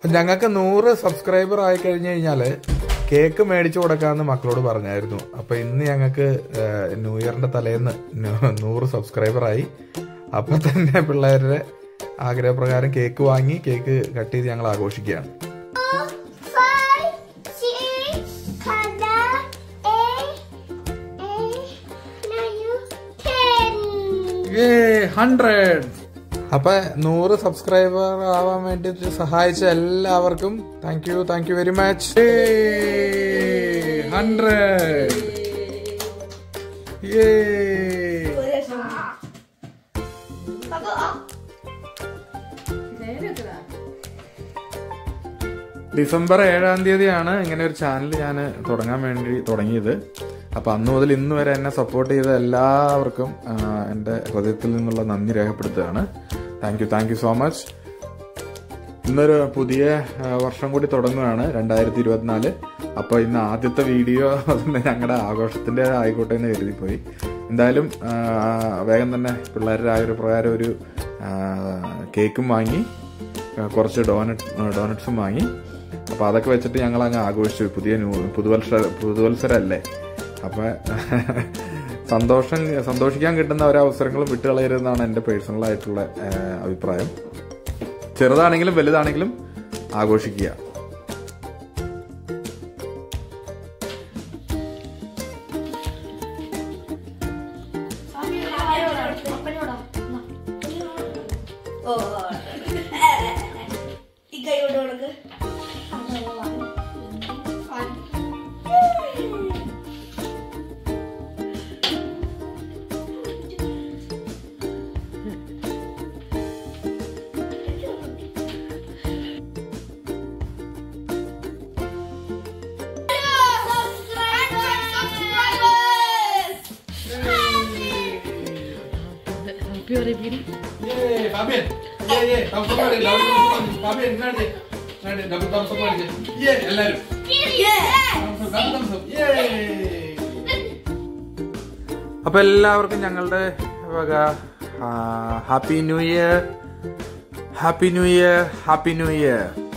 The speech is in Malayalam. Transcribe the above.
ഞങ്ങൾക്ക് നൂറ് സബ്സ്ക്രൈബർ ആയി കഴിഞ്ഞു കഴിഞ്ഞാല് കേക്ക് മേടിച്ചു കൊടുക്കാമെന്ന് മക്കളോട് പറഞ്ഞായിരുന്നു അപ്പൊ ഇന്ന് ഞങ്ങൾക്ക് ന്യൂ ഇയറിന്റെ തലേന്ന് നൂ- നൂറ് സബ്സ്ക്രൈബർ ആയി അപ്പൊ തന്നെ പിള്ളേരുടെ ആഗ്രഹപ്രകാരം കേക്ക് വാങ്ങി കേക്ക് കട്ട് ചെയ്ത് ഞങ്ങൾ ആഘോഷിക്കുകയാണ് five, six, color, eight, eight, nine, ten. Hundred അപ്പൊ നൂറ് സബ്സ്ക്രൈബർ ആവാൻ വേണ്ടിട്ട് സഹായിച്ച എല്ലാവർക്കും thank you thank you very much hundred December ഏഴാം തീയതിയാണ് ഇങ്ങനെ ഒരു ചാനൽ ഞാൻ തുടങ്ങാൻ വേണ്ടി തുടങ്ങിയത് അപ്പൊ അന്ന് മുതൽ ഇന്ന് വരെ എന്നെ സപ്പോർട്ട് ചെയ്ത എല്ലാവർക്കും ആ, എൻ്റെ ഹൃദയത്തിൽ നിന്നുള്ള നന്ദി രേഖപ്പെടുത്തുകയാണ് thank you thank you so much ഇന്നൊരു പുതിയ ആ, വർഷം കൂടി തുടങ്ങുകയാണ് രണ്ടായിരത്തി ഇരുപത്തിനാല് അപ്പോൾ ഇന്ന് ആദ്യത്തെ വീഡിയോ തന്നെ ഞങ്ങളുടെ ആഘോഷത്തിന്റെ ആയിക്കോട്ടെ എന്ന് കരുതിപ്പോയി എന്തായാലും ആ, വേഗം തന്നെ പിള്ളേരുടെ ആ ഒരു പ്രകാരം ഒരു ആ, കേക്കും വാങ്ങി ആ, കുറച്ച് ഡോനറ്റ് ഡോനറ്റ്സും വാങ്ങി അപ്പോൾ അതൊക്കെ വെച്ചിട്ട് ഞങ്ങൾ അങ്ങ് ആഘോഷിച്ചു പുതിയ ന്യൂ- പുതുവത്സര പുതുവത്സരല്ലേ അപ്പോൾ സന്തോഷം സന്തോഷിക്കാൻ കിട്ടുന്ന ഒരവസരങ്ങളും വിട്ടുകളയരുതെന്നാണ് എൻ്റെ പേഴ്സണൽ ആയിട്ടുള്ള ആ, അഭിപ്രായം ചെറുതാണെങ്കിലും വലുതാണെങ്കിലും ആഘോഷിക്കുക ഓ ഈ കൈ കൊണ്ട് കൊടുക്ക് അപ്പൊ എല്ലാവർക്കും ഞങ്ങളുടെ വക happy new year happy new year happy new year